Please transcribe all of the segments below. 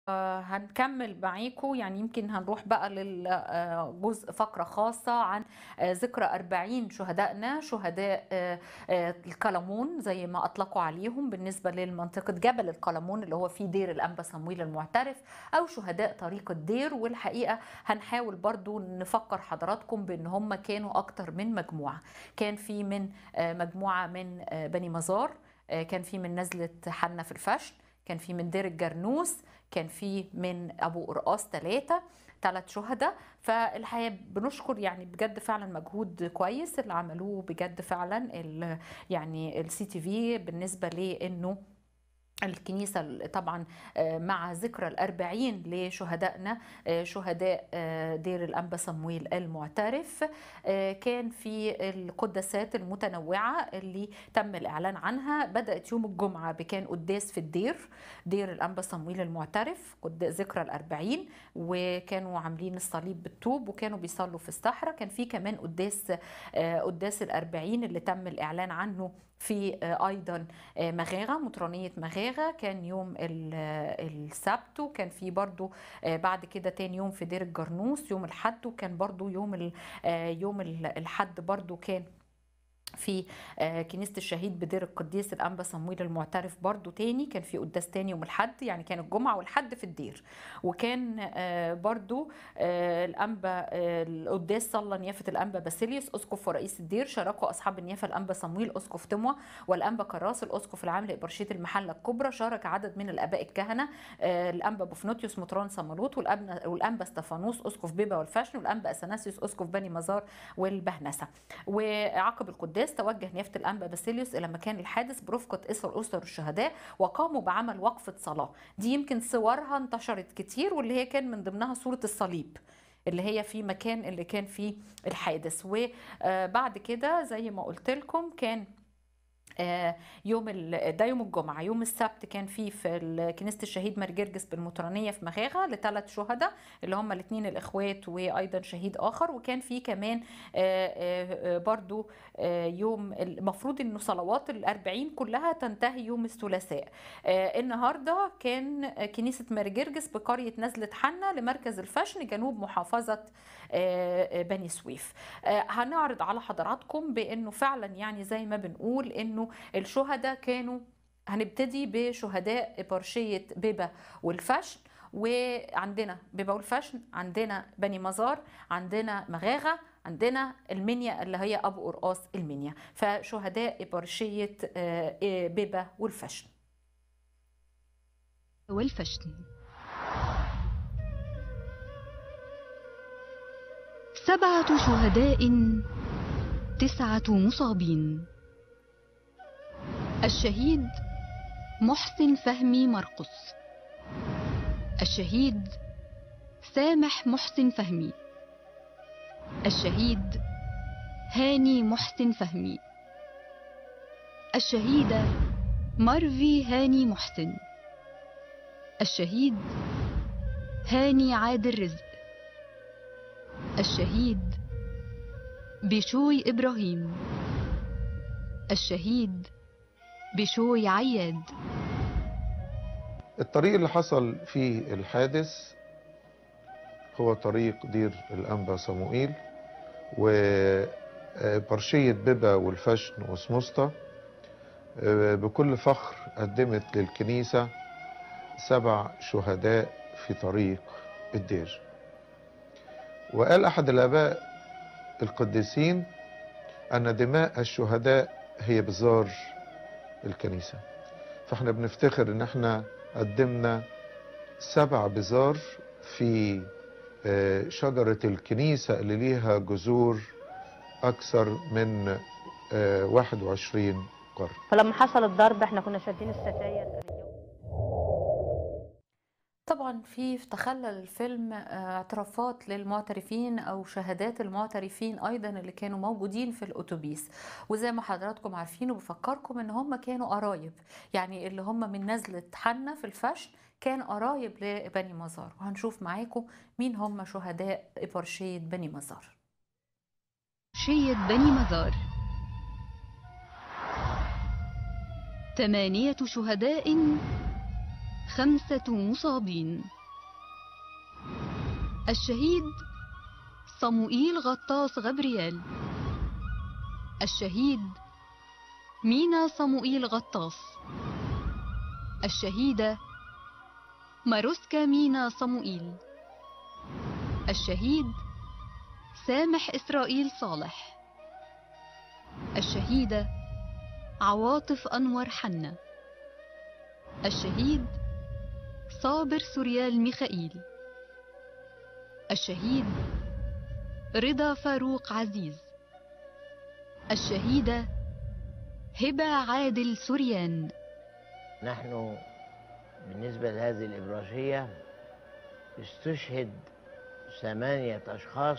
هنكمل معاكم يعني يمكن هنروح بقى للجزء فقرة خاصة عن آه، ذكرى 40 شهدائنا شهداء آه، آه، القلمون زي ما أطلقوا عليهم بالنسبة لمنطقة جبل القلمون اللي هو في دير الأنبا صمويل المعترف أو شهداء طريق الدير والحقيقة هنحاول برضو نفكر حضراتكم بأن هم كانوا أكتر من مجموعة كان في من آه، مجموعة من آه، بني مزار آه، كان في من نزلة حنا في الفشل كان في من دير الجرنوس كان في من ابو قرقاص ثلاثه ثلاث شهداء فالحقيقه بنشكر يعني بجد فعلا مجهود كويس اللي عملوه بجد فعلا ال- يعني السي تي في بالنسبه لانه الكنيسة طبعا آه، مع ذكرى الأربعين لشهدائنا آه، شهداء آه، دير الأنبا صمويل المعترف آه، كان في القداسات المتنوعة اللي تم الإعلان عنها بدأت يوم الجمعة بكان قداس في الدير دير الأنبا صمويل المعترف قد- ذكرى الأربعين وكانوا عاملين الصليب بالطوب وكانوا بيصلوا في الصحراء كان في كمان قداس آه، قداس الأربعين اللي تم الإعلان عنه في آه، أيضا آه، مغاغة مطرانية مغاغة كان يوم ال- آه، السبت وكان في برضو آه، بعد كده تاني يوم في دير الجرنوس يوم الحد وكان برضو يوم ال- آه، يوم ال- الحد برضو كان في آه، كنيسة الشهيد بدير القديس الأنبا صمويل المعترف برضو تاني كان في قداس تاني يوم الحد يعني كان الجمعة والحد في الدير وكان آه، برضو آه، الأنبا آه، القداس صلى نيافة الأنبا باسيليوس أسقف ورئيس الدير شاركوا أصحاب النيافة الأنبا صمويل أسقف تموى والأنبا كراس الأسقف العام لإبرشية المحلة الكبرى شارك عدد من الآباء الكهنة آه، الأنبا بوفنوتيوس مطران صمالوط والأنبا والأنبا استفانوس أسقف بيبا والفاشن والأنبا أثناسيوس أسقف بني مزار والبهنسة وعقب القداس توجه نيافة الأنبا باسيليوس إلى مكان الحادث برفقة أسر أسر الشهداء وقاموا بعمل وقفة صلاة دي يمكن صورها انتشرت كتير واللي هي كان من ضمنها صورة الصليب اللي هي في مكان اللي كان فيه الحادث وبعد كده زي ما قلت لكم كان آه، يوم ال- ده يوم الجمعة يوم السبت كان في في ال- كنيسة الشهيد مرجرجس بالمطرانية في مغاغة لثلاث شهداء اللي هم الاثنين الإخوات وأيضا شهيد آخر وكان في كمان آه، آه، آه، برضو آه، يوم المفروض إنه صلوات الأربعين كلها تنتهي يوم الثلاثاء آه، النهاردة كان كنيسة مرجرجس بقرية نزلة حنا لمركز الفشن جنوب محافظة آه، آه، بني سويف آه، هنعرض على حضراتكم بانه فعلا يعني زي ما بنقول انه الشهداء كانوا هنبتدي بشهداء إبرشية بيبا والفشن وعندنا بيبا والفشن عندنا بني مزار عندنا مغاغة عندنا المنيا اللي هي أبو قرقاص المنيا فشهداء إبرشية آه، آه، بيبا والفشن والفشن سبعة شهداء تسعة مصابين الشهيد محسن فهمي مرقس الشهيد سامح محسن فهمي الشهيد هاني محسن فهمي الشهيدة مارفي هاني محسن الشهيد هاني عادل رزق الشهيد بشوي إبراهيم الشهيد بشوي عياد الطريق اللي حصل فيه الحادث هو طريق دير الأنبا صموئيل وبرشية بيبا والفشن وسموسطة آه، بكل فخر قدمت للكنيسة سبع شهداء في طريق الدير وقال أحد الآباء القديسين أن دماء الشهداء هي بزار الكنيسة فاحنا بنفتخر ان احنا قدمنا سبع بزار في آه، شجرة الكنيسة اللي ليها جذور أكثر من آه، 21 قرن فلما حصل الضرب احنا كنا شادين الستاير كان الجو طبعا في تخلل الفيلم آه، اعترافات للمعترفين او شهادات المعترفين ايضا اللي كانوا موجودين في الاتوبيس وزي ما حضراتكم عارفين وبفكركم ان هم كانوا قرايب يعني اللي هم من نزلة حنا في الفشن كان قرايب لبني مزار وهنشوف معاكم مين هم شهداء إبرشية بني مزار شية بني مزار ثمانية شهداء خمسة مصابين الشهيد صموئيل غطاس غبريال الشهيد مينا صموئيل غطاس الشهيدة ماروسكا مينا صموئيل الشهيد سامح إسرائيل صالح الشهيدة عواطف أنور حنا الشهيد صابر سوريال ميخائيل الشهيد رضا فاروق عزيز الشهيدة هبة عادل سوريان نحن بالنسبة لهذه الإبراشية استشهد ثمانية أشخاص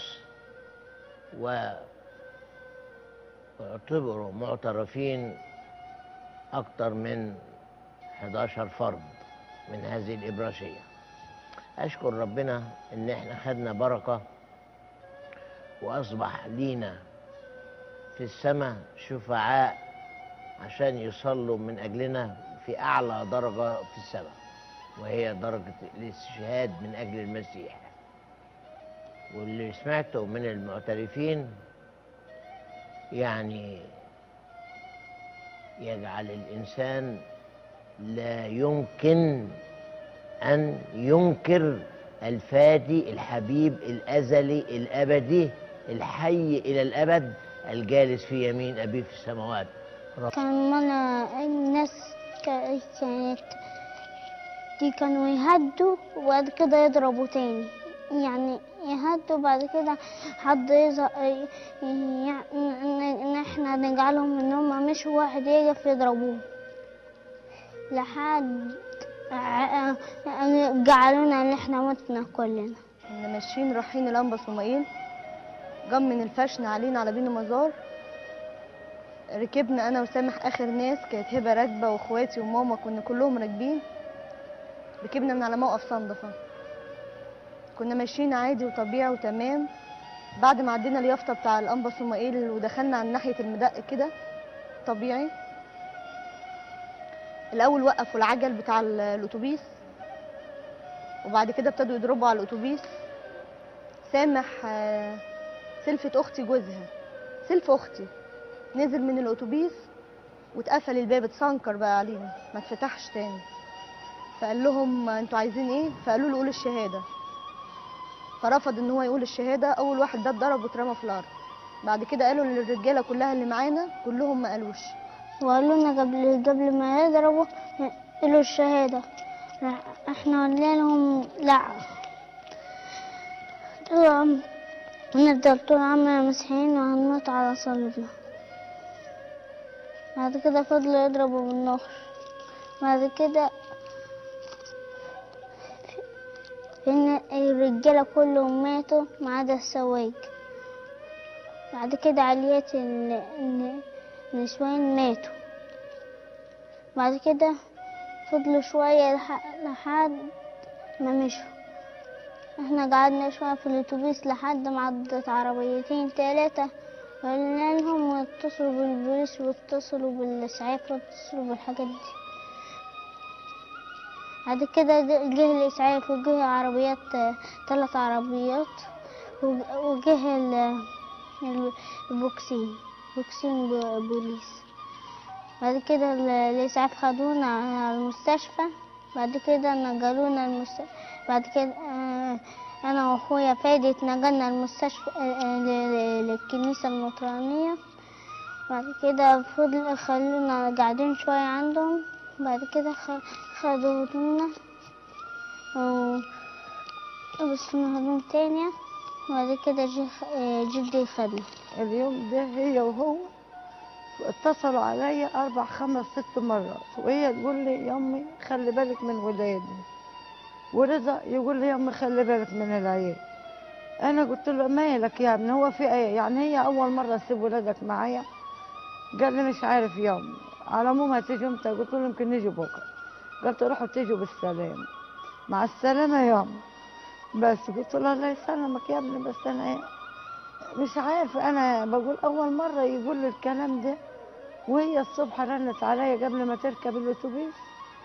واعتبروا معترفين أكثر من 11 فرد من هذه الإبراشية أشكر ربنا إن إحنا خدنا بركة وأصبح لينا في السماء شفعاء عشان يصلوا من أجلنا في أعلى درجة في السماء وهي درجة الاستشهاد من أجل المسيح واللي سمعته من المعترفين يعني يجعل الإنسان لا يمكن أن ينكر الفادي الحبيب الأزلي الأبدي الحي إلى الأبد الجالس في يمين أبيه في السماوات كان مرة الناس كا- كانت دي كانوا يهدوا وبعد كده يضربوا تاني يعني يهدوا بعد كده حد يظهر يعني ان احنا نجعلهم ان هم مش واحد يقف يضربوه لحد ع- جعلونا ان احنا متنا كلنا كنا ماشيين رايحين الانبا صمائيل جم من الفشن علينا على بين مزار ركبنا انا وسامح اخر ناس كانت هبه راكبه واخواتي وماما كنا كلهم راكبين ركبنا من على موقف صندفه كنا ماشيين عادي وطبيعي وتمام بعد ما عدينا اليافطه بتاع الانبا صمائيل ودخلنا على ناحيه المدق كده طبيعي الاول وقفوا العجل بتاع ال- الاتوبيس وبعد كده ابتدوا يضربوا على الاتوبيس سامح آه، سلفة اختي جوزها سلف اختي نزل من الاتوبيس واتقفل الباب اتسنكر بقى علينا ما اتفتحش تاني فقال لهم انتوا عايزين ايه فقالوا له قول الشهاده فرفض ان هو يقول الشهاده اول واحد ده اتضرب واترمى في الارض بعد كده قالوا للرجاله كلها اللي معانا كلهم ما قالوش وقالوا لنا قبل قبل ما يضربوا قالوا الشهادة احنا قلنا لهم لا طول نفضل طول عمرنا مسيحيين وهنموت على صليبنا بعد كده فضلوا يضربوا بالنار بعد كده إن الرجالة كلهم ماتوا ما عدا السواق بعد كده عليات ال- ال- النسوان ماتوا بعد كده فضلوا شوية لح- لحد ما مشوا احنا قعدنا شوية في الاتوبيس لحد ما عدت عربيتين تلاتة قلنا لهم واتصلوا بالبوليس واتصلوا بالإسعاف واتصلوا بالحاجات دي بعد كده ج- جه الإسعاف وجه عربيات آه، تلات عربيات وج- وجه ال- ال- البوكسين بوكسين ب- بوليس بعد كده ال- الإسعاف خدونا على المستشفى بعد كده نقلونا المست... بعد كده آه، أنا وأخويا فادي اتنقلنا المستشفى آه، آه، ل- ل- للكنيسة المطرانية بعد كده فضل خلونا قاعدين شوية عندهم بعد كده خ- خدوا هدومنا و- ولبسونا هدوم تانية بعد كده جه آه، جدي خدنا اليوم ده هي وهو اتصلوا عليا اربع خمس ست مرات وهي تقول لي يا امي خلي بالك من ولادي ورضا يقول لي يا امي خلي بالك من العيال انا قلت له مالك يا ابني هو في ايه يعني هي اول مره تسيب ولادك معايا قال لي مش عارف يا امي على العموم هتيجي امتى قلت له يمكن نيجي بكره قلت روحوا تيجوا بالسلامه مع السلامه يا امي بس قلت له الله يسلمك يا ابني بس انا ايه مش عارف انا بقول اول مره يقول لي الكلام ده وهي الصبح رنت عليا قبل ما تركب الاتوبيس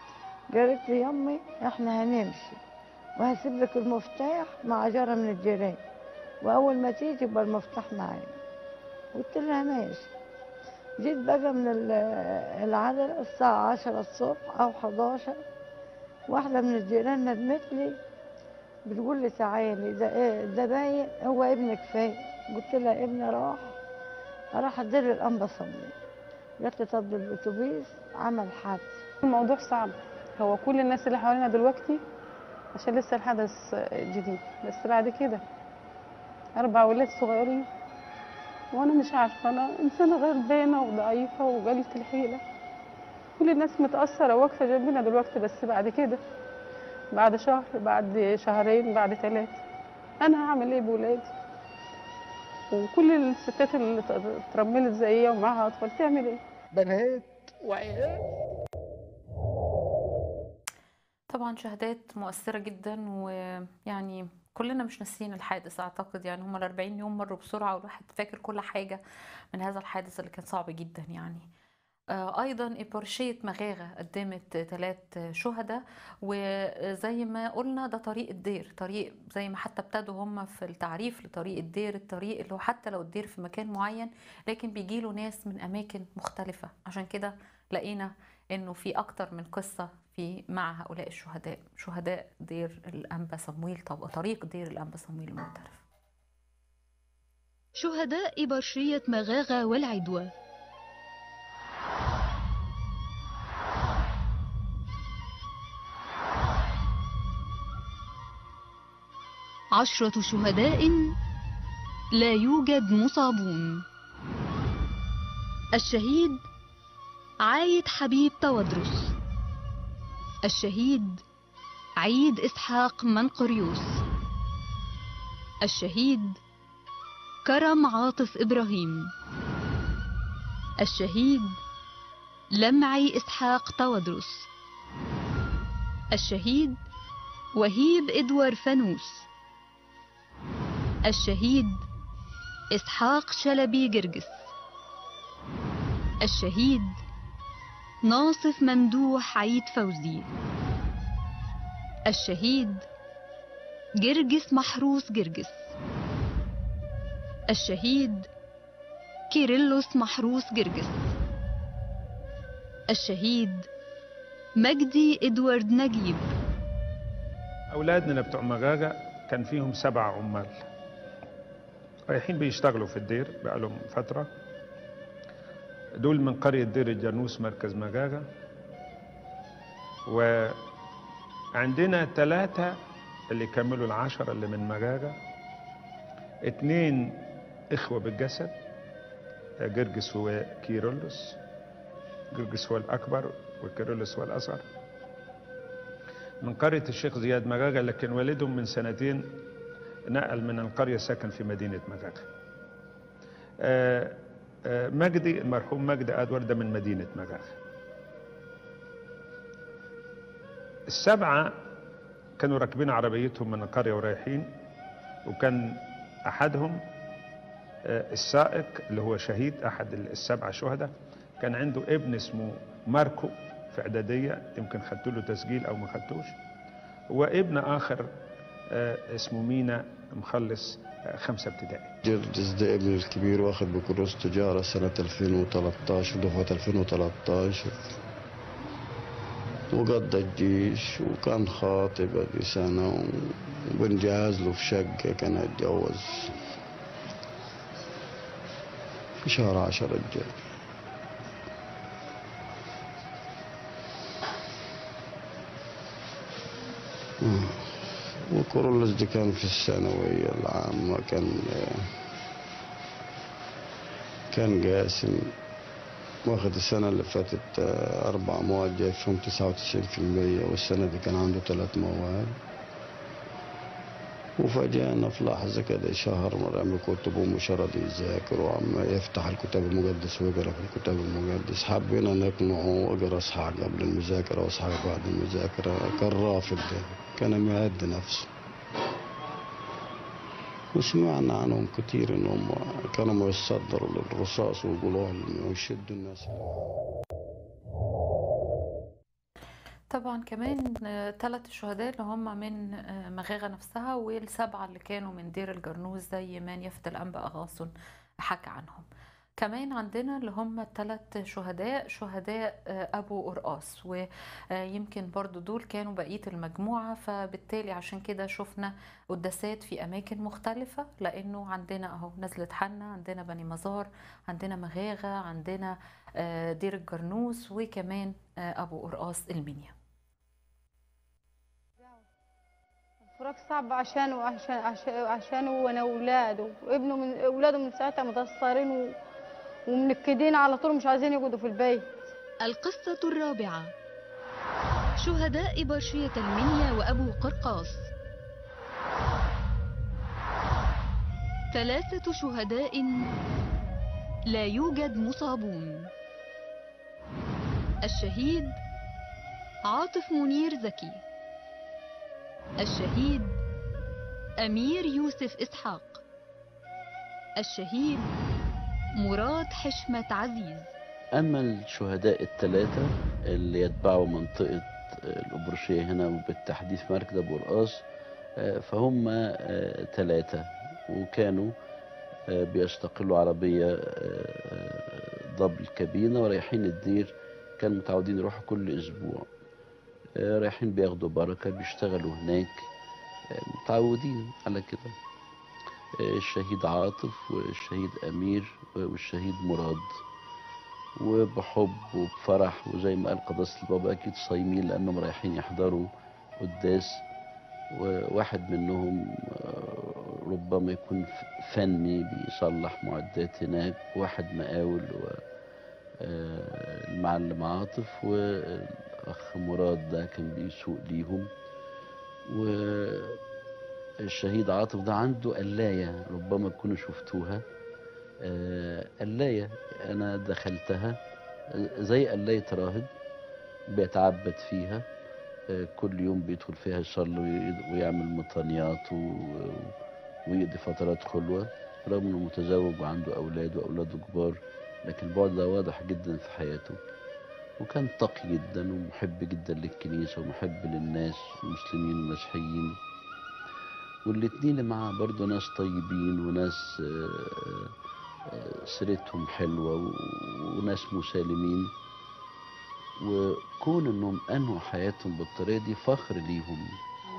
قالت لي يمي احنا هنمشي وهسيب لك المفتاح مع جارة من الجيران واول ما تيجي يبقى المفتاح معايا قلت لها ماشي جيت بقى من ال- العدل الساعة عشرة الصبح أو حداشر واحدة من الجيران ندمت لي بتقول لي تعالي ده ايه ده باين هو ابنك فين قلت لها ابني راح راح ادير الانبا صلي قالت لي طب ده الاتوبيس عمل حادث الموضوع صعب هو كل الناس اللي حوالينا دلوقتي عشان لسه الحدث جديد بس بعد كده أربع ولاد صغيرين وأنا مش عارفة أنا إنسانة غلبانة وضعيفة وقلة الحيلة كل الناس متأثرة واقفة جنبنا دلوقتي بس بعد كده بعد شهر بعد شهرين بعد ثلاثة أنا هعمل إيه بولادي وكل الستات اللي اترملت زيي ومعاها أطفال تعمل إيه؟ بنات وعيال طبعا شهادات مؤثرة جدا ويعني كلنا مش ناسيين الحادث اعتقد يعني هم ال 40 يوم مروا بسرعة والواحد فاكر كل حاجة من هذا الحادث اللي كان صعب جدا يعني آه، ايضا ابرشيه مغاغه قدمت ثلاث شهداء وزي ما قلنا ده طريق الدير طريق زي ما حتى ابتدوا هم في التعريف لطريق الدير الطريق اللي هو حتى لو الدير في مكان معين لكن بيجي له ناس من اماكن مختلفه عشان كده لقينا انه في اكتر من قصه في مع هؤلاء الشهداء شهداء دير الانبا صمويل طب طريق دير الانبا صمويل المعترف شهداء إبرشية مغاغة والعدوى عشرة شهداء لا يوجد مصابون الشهيد عايد حبيب تودرس الشهيد عيد إسحاق منقريوس الشهيد كرم عاطف إبراهيم الشهيد لمعي إسحاق تودرس الشهيد وهيب إدوار فانوس الشهيد إسحاق شلبي جرجس الشهيد ناصف ممدوح عيد فوزي الشهيد جرجس محروس جرجس الشهيد كيرلس محروس جرجس الشهيد مجدي إدوارد نجيب أولادنا اللي بتوع مغاغة كان فيهم سبع عمال رايحين بيشتغلوا في الدير بقالهم فترة دول من قرية دير الجرنوس مركز مغاغة وعندنا ثلاثة اللي كملوا العشرة اللي من مغاغة اتنين إخوة بالجسد جرجس وكيرلس جرجس هو الأكبر وكيرلس هو الأصغر من قرية الشيخ زياد مغاغة لكن والدهم من سنتين نقل من القرية سكن في مدينة مغاغة آه، آه، مجدي المرحوم مجدي أدوار ده من مدينة مغاغة السبعة كانوا راكبين عربيتهم من القرية ورايحين وكان أحدهم آه، السائق اللي هو شهيد أحد السبعة شهداء كان عنده ابن اسمه ماركو في إعدادية يمكن خدت له تسجيل أو ما خدتوش وابن آخر آه، اسمه مينا مخلص آه، خمسة ابتدائي جرجس ده ابني الكبير واخد بكالوريوس تجارة سنة 2013 دفعة 2013 وقضى الجيش وكان خاطب هذه سنة وبنجهز له في شقة كان هيتجوز في شهر عشرة الجاي مم. وكورولوس دي كان في الثانوية العامة كان كان قاسم واخد السنة اللي فاتت آه، أربع مواد جايب فيهم تسعة وتسعين في المية والسنة دي كان عنده ثلاث مواد وفجأنا في لحظة كده شهر رمي كتبه ومش راضي يذاكر وعم يفتح الكتاب المقدس ويقرا في الكتاب المقدس حبينا نقنعه واقرا اصحاح قبل المذاكرة واصحاح بعد المذاكرة كان رافض ده كان معد نفسه وسمعنا عنهم كتير انهم كانوا يتصدروا للرصاص ويقولوا لهم يشدوا الناس طبعا طبعا كمان ثلاث شهداء اللي هم من آه، مغاغة نفسها والسبعة اللي كانوا من دير الجرنوز زي ما يافت الأنبا أغاصن حكى عنهم كمان عندنا اللي هم الثلاث شهداء شهداء آه، أبو قرقاص ويمكن برضو دول كانوا بقية المجموعة فبالتالي عشان كده شفنا قداسات في أماكن مختلفة لأنه عندنا أهو نزلة حنا عندنا بني مزار عندنا مغاغة عندنا آه، دير الجرنوس وكمان آه، أبو قرقاص المنيا فراق صعب عشانه وعشان عشان عشانه وانا اولاده وابنه من اولاده من ساعتها متأثرين و... ومنكدين على طول مش عايزين يقعدوا في البيت القصة الرابعة شهداء برشية المنيا وأبو قرقاص ثلاثة شهداء لا يوجد مصابون الشهيد عاطف منير زكي الشهيد أمير يوسف إسحاق الشهيد مراد حشمة عزيز أما الشهداء الثلاثة اللي يتبعوا منطقة الأبرشية هنا وبالتحديد في مركز أبو رقاص آه، فهم ثلاثة وكانوا آه، بيستقلوا عربية آه، دبل كابينة ورايحين الدير كانوا متعودين يروحوا كل أسبوع آه، رايحين بياخدوا بركة بيشتغلوا هناك آه، متعودين على كده آه، الشهيد عاطف والشهيد أمير والشهيد مراد وبحب وبفرح وزي ما قال قداسة البابا أكيد صايمين لأنهم رايحين يحضروا قداس وواحد منهم آه، ربما يكون ف- فني بيصلح معدات هناك واحد مقاول و آه، المعلم عاطف والأخ مراد ده كان بيسوق ليهم والشهيد عاطف ده عنده قلاية ربما تكونوا شفتوها آه، قلاية أنا دخلتها آه، زي قلاية راهب بيتعبد فيها آه، كل يوم بيدخل فيها يصلي وي- ويعمل مطانيات و- ويقضي فترات خلوة رغم انه متزوج وعنده اولاد واولاده كبار لكن البعد ده واضح جدا في حياته وكان تقي جدا ومحب جدا للكنيسة ومحب للناس المسلمين والمسيحيين والاتنين اللي معاه برضه ناس طيبين وناس آه، آه، سيرتهم حلوة و- وناس مسالمين وكون انهم انهوا حياتهم بالطريقة دي فخر ليهم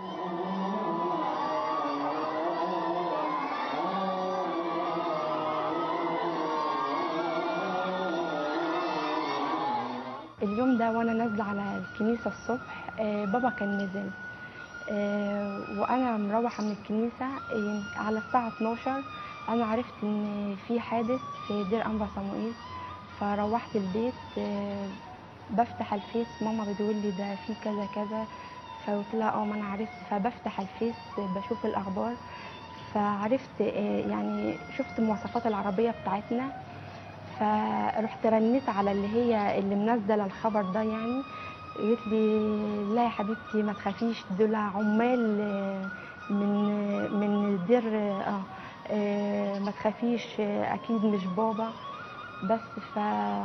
اليوم ده وانا نازله على الكنيسه الصبح آه، بابا كان نزل آه، وانا مروحه من الكنيسه آه، على الساعه 12 انا عرفت ان في حادث في دير انبا صموئيل فروحت البيت آه، بفتح الفيس ماما بتقول لي ده في كذا كذا فقلت لها اه ما انا عرفت فبفتح الفيس بشوف الاخبار فعرفت آه، يعني شفت مواصفات العربيه بتاعتنا فرحت رنيت على اللي هي اللي منزله الخبر ده يعني قالت لي لا يا حبيبتي ما تخافيش دول عمال آه، من من دير اه آه، ما تخافيش آه، اكيد مش بابا بس ف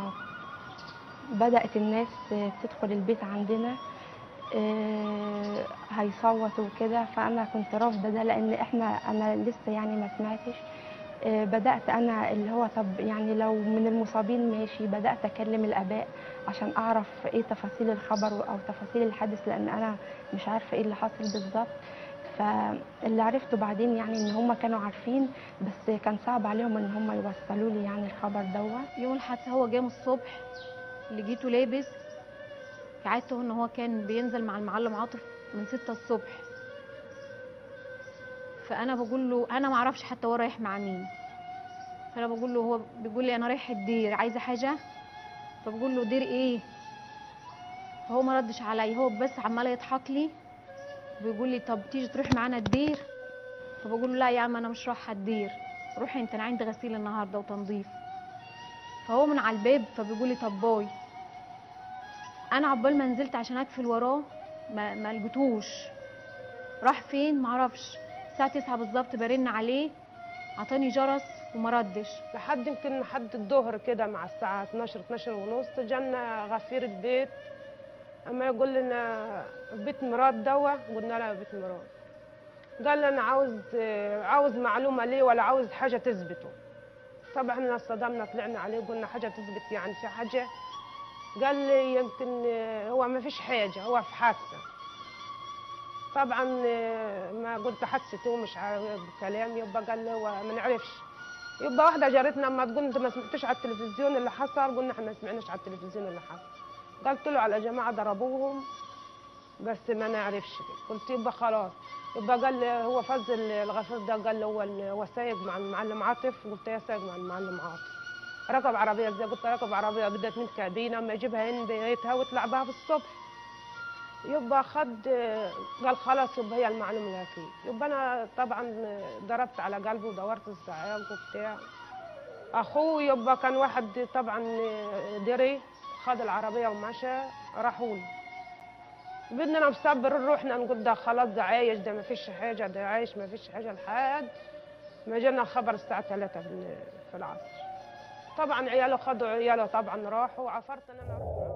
بدأت الناس آه، تدخل البيت عندنا آه، هيصوتوا وكده فانا كنت رافضه ده لان احنا انا لسه يعني ما سمعتش آه، بدأت أنا اللي هو طب يعني لو من المصابين ماشي بدأت أكلم الآباء عشان أعرف إيه تفاصيل الخبر أو تفاصيل الحادث لأن أنا مش عارفة إيه اللي حصل بالظبط فاللي عرفته بعدين يعني إن هم كانوا عارفين بس كان صعب عليهم إن هم يوصلوا لي يعني الخبر دوت يوم الحادثة هو جه من الصبح لقيته لابس عادته ان هو كان بينزل مع المعلم عاطف من ستة الصبح فانا بقول له انا ما اعرفش حتى هو رايح مع مين فانا بقول له هو بيقول لي انا رايح الدير عايزه حاجه فبقول له دير ايه فهو ما ردش عليا هو بس عمال يضحك لي بيقول لي طب تيجي تروح معانا الدير فبقول له لا يا عم انا مش رايحه الدير روحي انت انا عندي غسيل النهارده وتنظيف فهو من على الباب فبيقول لي طب باي انا عقبال ما نزلت عشان اقفل وراه ما ما لقيتوش راح فين معرفش الساعه 9 بالظبط برن عليه عطاني جرس وما ردش لحد يمكن لحد الظهر كده مع الساعة 12 12 ونص جانا غفير البيت اما يقول لنا بيت مراد دوا قلنا له بيت مراد قال لي انا عاوز عاوز معلومه ليه ولا عاوز حاجه تثبته طبعا احنا صدمنا طلعنا عليه قلنا حاجه تثبت يعني في حاجه قال لي يمكن هو ما فيش حاجه هو في حادثه طبعا ما قلت حادثته مش عارف كلام يبقى قال لي هو ما نعرفش يبقى واحده جارتنا اما تقول انت ما سمعتش على التلفزيون اللي حصل قلنا احنا ما سمعناش على التلفزيون اللي حصل قالت له على جماعه ضربوهم بس ما نعرفش قلت يبقى خلاص يبقى قال لي هو فز الغفير ده قال له هو هو سايق مع المعلم عاطف قلت يا سايق مع المعلم عاطف ركب عربيه ازاي قلت ركب عربيه بدات من كابينه اما يجيبها هنا بيتها ويطلع بها في الصبح يبقى خد قال خلاص يبقى هي المعلومه الاكيد يبقى انا طبعا ضربت على قلبه ودورت الزعاق وبتاع اخوه يبقى كان واحد طبعا دري خد العربيه ومشى راحوا له بدنا نصبر روحنا نقول ده خلاص ده عايش ده ما فيش حاجه ده عايش ما فيش حاجه لحد ما جانا الخبر الساعه 3 في العصر طبعا عياله خدوا عياله طبعا راحوا عفرت ان انا اروح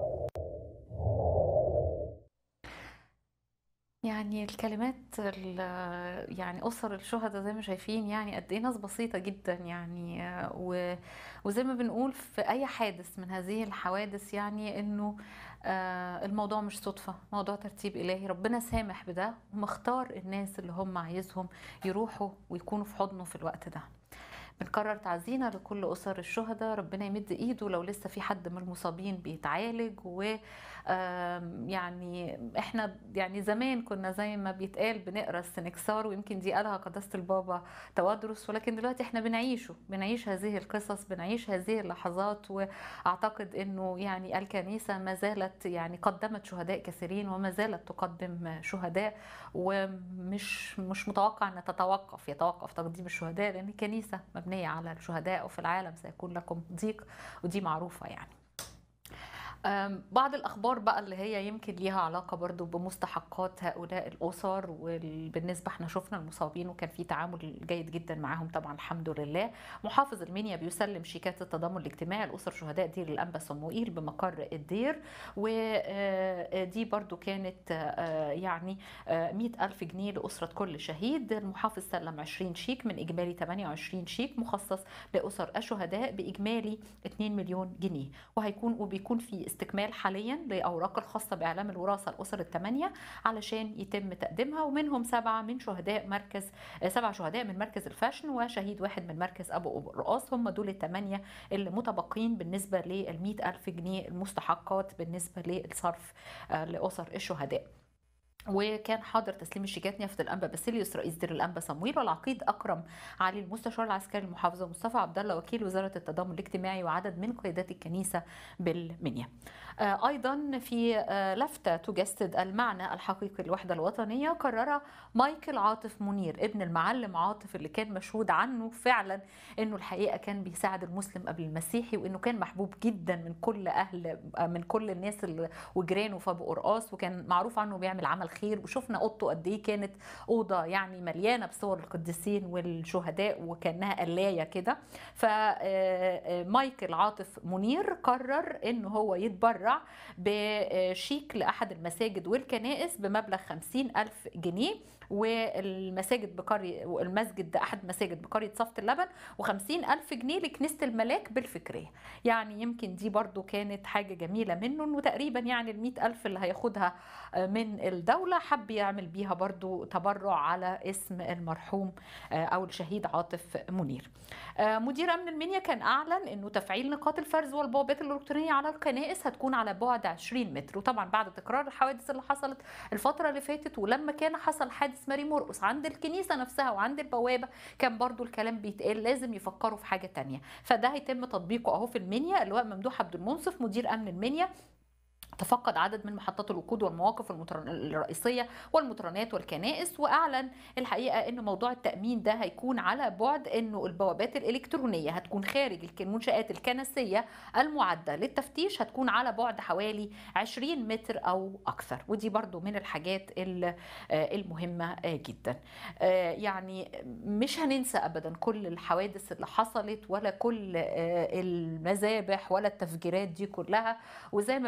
يعني الكلمات يعني أسر الشهداء زي ما شايفين يعني قد إيه ناس بسيطة جدا يعني و وزي ما بنقول في أي حادث من هذه الحوادث يعني إنه الموضوع مش صدفة موضوع ترتيب إلهي ربنا سامح بده ومختار الناس اللي هم عايزهم يروحوا ويكونوا في حضنه في الوقت ده بنكرر تعزينا لكل أسر الشهداء ربنا يمد إيده لو لسه في حد من المصابين بيتعالج و يعني احنا يعني زمان كنا زي ما بيتقال بنقرا السنكسار ويمكن دي قالها قداسه البابا توادرس ولكن دلوقتي احنا بنعيشه بنعيش هذه القصص بنعيش هذه اللحظات واعتقد انه يعني الكنيسه ما زالت يعني قدمت شهداء كثيرين وما زالت تقدم شهداء ومش مش متوقع ان تتوقف يتوقف تقديم الشهداء لان الكنيسه مبنيه على الشهداء وفي العالم سيكون لكم ضيق ودي معروفه يعني بعض الأخبار بقى اللي هي يمكن ليها علاقة برضو بمستحقات هؤلاء الأسر وبالنسبة احنا شفنا المصابين وكان في تعامل جيد جدا معاهم طبعا الحمد لله محافظ المنيا بيسلم شيكات التضامن الاجتماعي لأسر شهداء دير الأنبا صموئيل بمقر الدير ودي برضو كانت يعني مئة ألف جنيه لأسرة كل شهيد المحافظ سلم 20 شيك من إجمالي 28 شيك مخصص لأسر الشهداء بإجمالي 2 مليون جنيه وهيكون وبيكون في استكمال حاليا لأوراق الخاصة بإعلام الوراثة الأسر الثمانية علشان يتم تقديمها ومنهم سبعة من شهداء مركز سبع شهداء من مركز الفاشن وشهيد واحد من مركز أبو رقاص هم دول الثمانية اللي متبقين بالنسبة لل ألف جنيه المستحقات بالنسبة للصرف لأسر الشهداء وكان حاضر تسليم الشيكات نيافه الانبا باسيليوس رئيس دير الانبا صمويل والعقيد اكرم علي المستشار العسكري المحافظه مصطفى عبد الله وكيل وزاره التضامن الاجتماعي وعدد من قيادات الكنيسه بالمنيا. ايضا في لفته تجسد المعنى الحقيقي للوحده الوطنيه قرر مايكل عاطف منير ابن المعلم عاطف اللي كان مشهود عنه فعلا انه الحقيقه كان بيساعد المسلم قبل المسيحي وانه كان محبوب جدا من كل اهل من كل الناس وجيرانه في ابو قرقاص وكان معروف عنه بيعمل عمل خير وشفنا اوضته قد ايه كانت اوضه يعني مليانه بصور القديسين والشهداء وكانها قلايه كده فمايكل عاطف منير قرر انه هو يتبرع بشيك لاحد المساجد والكنائس بمبلغ خمسين ألف جنيه والمساجد بقرية المسجد ده أحد مساجد بقرية صفت اللبن وخمسين ألف جنيه لكنيسة الملاك بالفكرية يعني يمكن دي برضو كانت حاجة جميلة منه وتقريبا يعني المئة ألف اللي هياخدها من الدولة حب يعمل بيها برضو تبرع على اسم المرحوم أو الشهيد عاطف منير مدير أمن المنيا كان أعلن أنه تفعيل نقاط الفرز والبوابات الإلكترونية على الكنائس هتكون على بعد 20 متر وطبعا بعد تكرار الحوادث اللي حصلت الفترة اللي فاتت ولما كان حصل حادث ماري مرقص عند الكنيسة نفسها وعند البوابة كان برضو الكلام بيتقال لازم يفكروا في حاجة تانية فده هيتم تطبيقه أهو في المنيا اللواء ممدوح عبد المنصف مدير أمن المنيا تفقد عدد من محطات الوقود والمواقف الرئيسيه والمطرانات والكنائس واعلن الحقيقه ان موضوع التامين ده هيكون على بعد انه البوابات الالكترونيه هتكون خارج المنشات الكنسيه المعده للتفتيش هتكون على بعد حوالي 20 متر او اكثر ودي برضو من الحاجات المهمه جدا يعني مش هننسى ابدا كل الحوادث اللي حصلت ولا كل المذابح ولا التفجيرات دي كلها وزي ما بنقول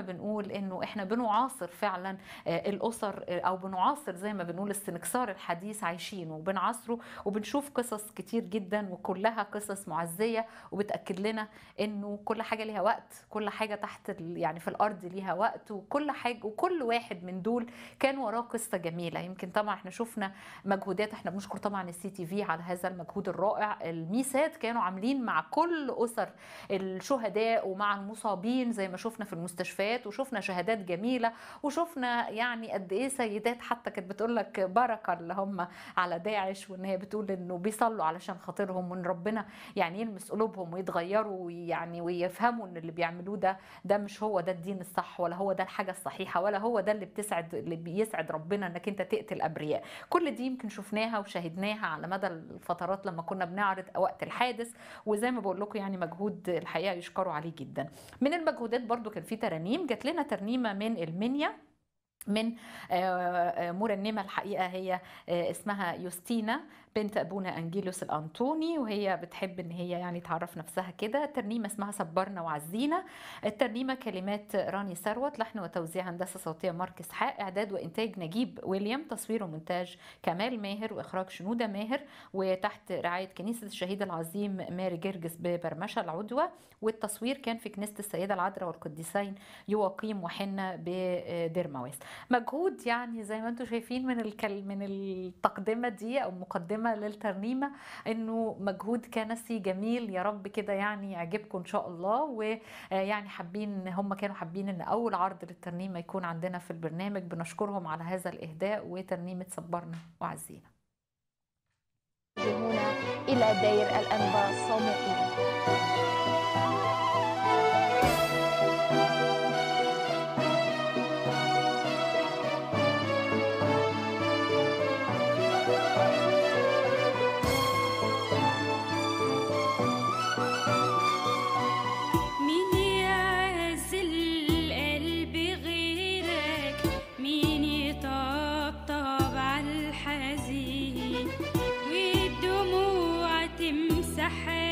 نقول انه احنا بنعاصر فعلا آه، الاسر آه، او بنعاصر زي ما بنقول السنكسار الحديث عايشينه وبنعاصره وبنشوف قصص كتير جدا وكلها قصص معزيه وبتاكد لنا انه كل حاجه ليها وقت كل حاجه تحت ال- يعني في الارض ليها وقت وكل حاجه وكل واحد من دول كان وراه قصه جميله يمكن طبعا احنا شفنا مجهودات احنا بنشكر طبعا السي تي في على هذا المجهود الرائع الميسات كانوا عاملين مع كل اسر الشهداء ومع المصابين زي ما شفنا في المستشفيات وشفنا شهادات جميله وشفنا يعني قد ايه سيدات حتى كانت بتقول لك بركه اللي هم على داعش وان هي بتقول انه بيصلوا علشان خاطرهم وان ربنا يعني يلمس قلوبهم ويتغيروا ويعني ويفهموا ان اللي بيعملوه ده ده مش هو ده الدين الصح ولا هو ده الحاجه الصحيحه ولا هو ده اللي بتسعد اللي بيسعد ربنا انك انت تقتل ابرياء كل دي يمكن شفناها وشاهدناها على مدى الفترات لما كنا بنعرض وقت الحادث وزي ما بقول لكم يعني مجهود الحقيقه يشكروا عليه جدا من المجهودات برضو كان في ترانيم جات لنا ترنيمه من المنيا من آه، آه، مرنمة الحقيقة هي آه، اسمها يوستينا بنت أبونا أنجيلوس الأنطوني وهي بتحب إن هي يعني تعرف نفسها كده ترنيمة اسمها صبرنا وعزينا الترنيمة كلمات راني ثروت لحن وتوزيع هندسة صوتية مارك إسحاق إعداد وإنتاج نجيب ويليام تصوير ومونتاج كمال ماهر وإخراج شنودة ماهر وتحت رعاية كنيسة الشهيد العظيم ماري جرجس ببرمشة العدوى والتصوير كان في كنيسة السيدة العذراء والقديسين يواقيم وحنة بديرماويس مجهود يعني زي ما انتم شايفين من الكل من التقدمة دي أو مقدمة للترنيمة إنه مجهود كنسي جميل يا رب كده يعني يعجبكم إن شاء الله ويعني حابين هم كانوا حابين إن أول عرض للترنيمة يكون عندنا في البرنامج بنشكرهم على هذا الإهداء وترنيمة صبرنا وعزينا يقدمونا إلى دير الأنباء الصاموئيل مين يعزل القلب غيرك مين يطبطب على الحزين والدموع تمسح